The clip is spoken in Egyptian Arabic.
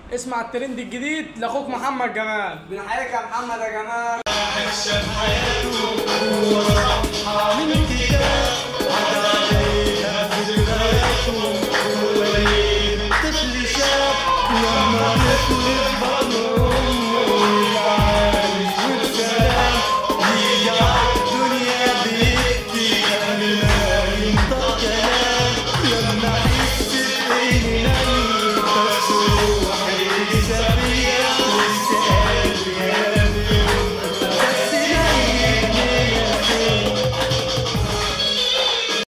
اسمع الترند الجديد لاخوك محمد جمال بنحييك يا محمد يا جمال عشان حياته وصحها من كتاب